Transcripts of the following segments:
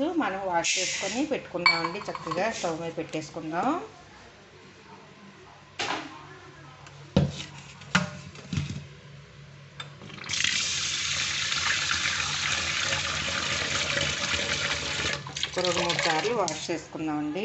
మనం వాష్ చేసుకొని పెట్టుకుందామండి చక్కగా స్టవ్ మీద పెట్టేసుకుందాం ఒక రెండు మూడు సార్లు వాష్ చేసుకుందామండి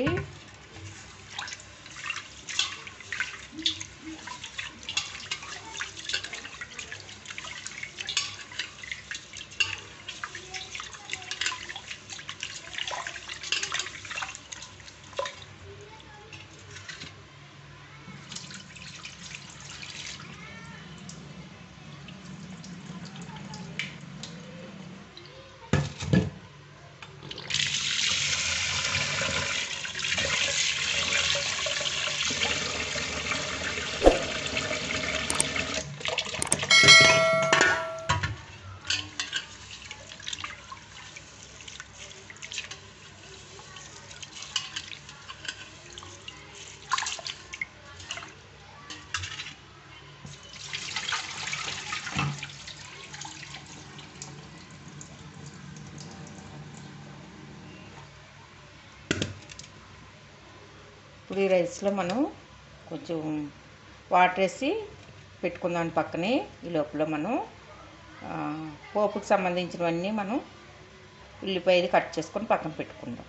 ఇప్పుడు ఈ రైస్లో మనం కొంచెం వాటర్ వేసి పెట్టుకుందాం పక్కనే ఈ లోపల మనం ఆ, పోపుకి సంబంధించినవన్నీ మనం ఉల్లిపాయది కట్ చేసుకొని పక్కన పెట్టుకుందాం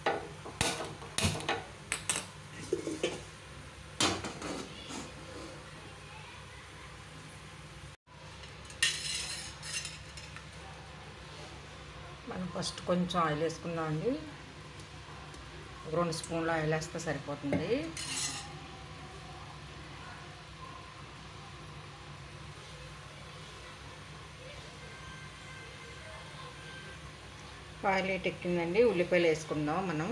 మనం ఫస్ట్ కొంచెం ఆయిల్ వేసుకుందామండి ఒక రెండు స్పూన్లు ఆయిల్ వేస్తే సరిపోతుంది ఆయిల్ ఎటు ఎక్కిందండి ఉల్లిపాయలు వేసుకుందాం మనం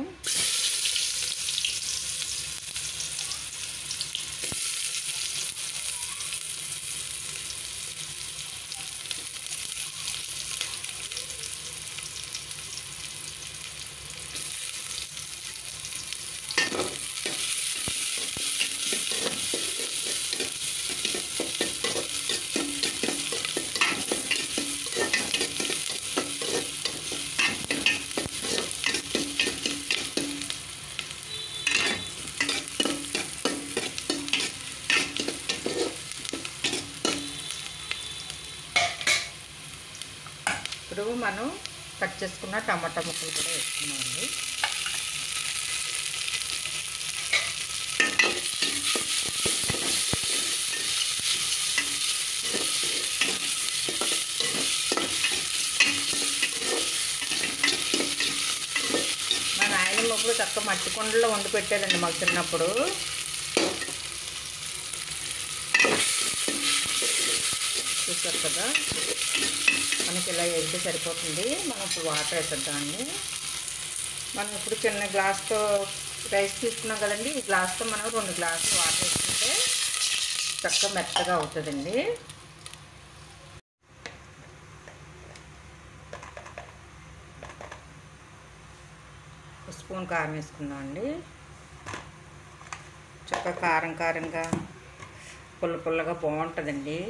ఇప్పుడు మనం కట్ చేసుకున్న టమాటా ముక్కలు కూడా వేసుకున్నామండి మా నాయనమ్మ ఇప్పుడు చక్క మట్టి కుండలో వండి పెట్టేదండి మాకు చిన్నప్పుడు చూసారు కదా మనకి ఇలా వేస్తే సరిపోతుంది మనం ఇప్పుడు వాటర్ వేసేద్దామండి మనం ఇప్పుడు చిన్న గ్లాస్తో రైస్ తీసుకున్నాం కదండి ఈ గ్లాస్తో మనం రెండు గ్లాసులు వాటర్ వేసుకుంటే చక్కగా మెత్తగా అవుతుందండి ఒక స్పూన్ కారం వేసుకుందామండి చక్కగా కారం కారంగా పుల్ల పుల్లగా బాగుంటుందండి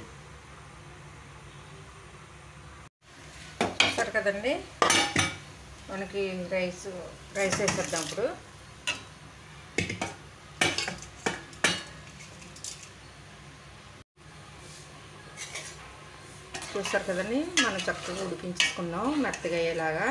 చూస్తారు కదండి మనకి రైస్ రైస్ వేసేద్దాం ఇప్పుడు చూస్తారు కదండి మనం చక్కగా ఉడికించుకున్నాం మెత్తగా అయ్యేలాగా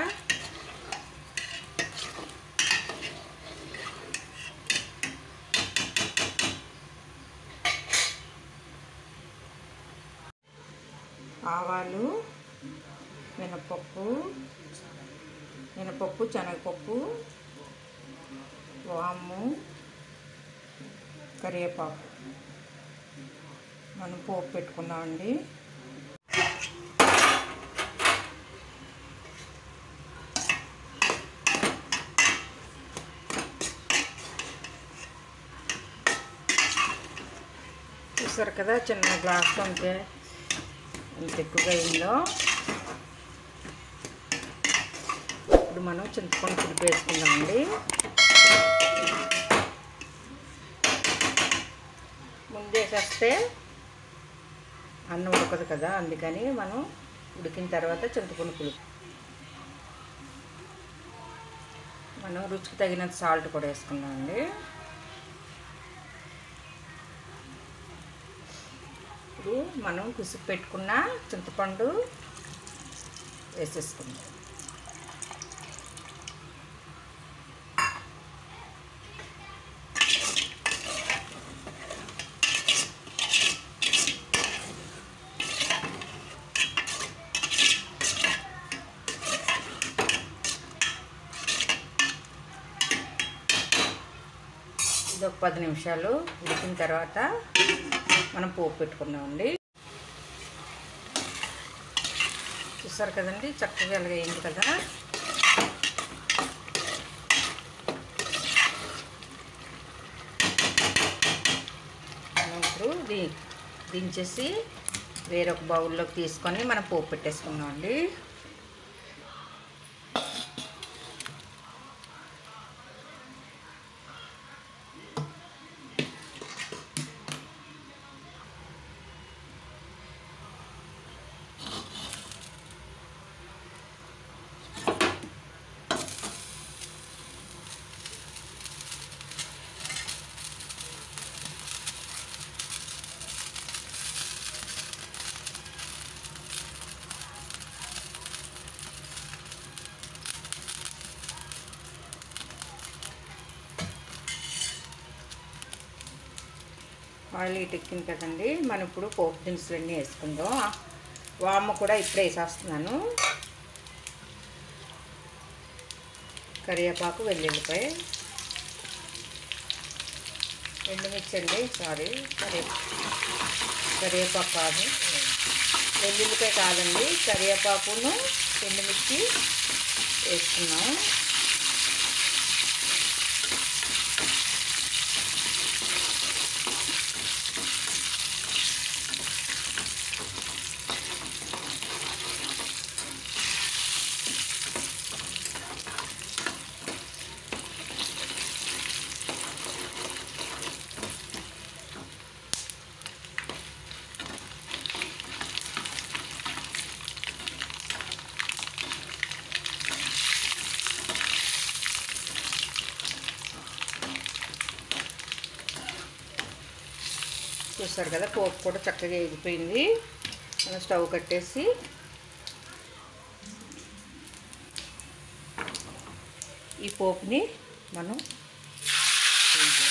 ఆవాలు మినపప్పు మినపప్పు శనగపప్పు వాము కరివేపాకు మనం పోపు పెట్టుకున్నామండి చూసారు కదా చిన్న గ్లాస్ అంతే ఎంత ఎక్కువగా అయిందో ఇప్పుడు మనం చింతపండు పులుపు వేసుకుందామండి ముందేసేస్తే అన్నం ఉడకదు కదా అందుకని మనం ఉడికిన తర్వాత చింతపండు పులుపు మనం రుచికి తగినంత సాల్ట్ కూడా వేసుకుందామండి ఇప్పుడు మనం కుసుకు పెట్టుకున్న చింతపండు వేసేసుకుందాం ఇది ఒక పది నిమిషాలు ఉడికిన తర్వాత మనం పోపు పెట్టుకుందామండి చూసారు కదండి చక్కగా ఎలాగైంది కదా మనం ఇప్పుడు దీ దించేసి వేరొక బౌల్లోకి తీసుకొని మనం పోపు పెట్టేసుకుందామండి ఆయిల్ ఎక్కింది కదండి మనం ఇప్పుడు పోపు దినుసులన్నీ వేసుకుందాం వాము కూడా ఇప్పుడే వేసేస్తున్నాను కరివేపాకు వెల్లుల్లిపాయ ఎండుమిర్చి అండి సారీ కరివే కరివేపాకు కాదు వెల్లుల్లిపాయ కాదండి కరివేపాకును ఎండుమిర్చి వేసుకున్నాం చూస్తారు కదా పోపు కూడా చక్కగా ఎగిపోయింది మనం స్టవ్ కట్టేసి ఈ పోపుని మనం వేయించాలి.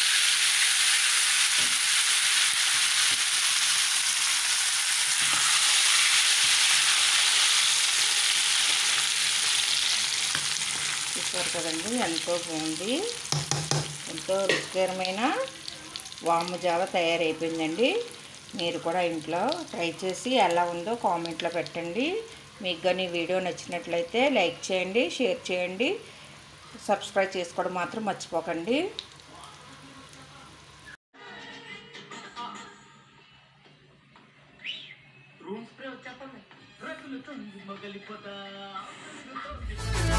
చూసారు కదండి ఎంతో బాగుంది ఎంతో రుచికరమైన వాము జావ తయారైపోయిందండి మీరు కూడా ఇంట్లో ట్రై చేసి ఎలా ఉందో కామెంట్లో పెట్టండి మీకు కానీ వీడియో నచ్చినట్లయితే లైక్ చేయండి షేర్ చేయండి సబ్స్క్రైబ్ చేసుకోవడం మాత్రం మర్చిపోకండి రూమ్ స్ప్రే వచ్చేస్తుంది రెక్కలు మొగలిపోతా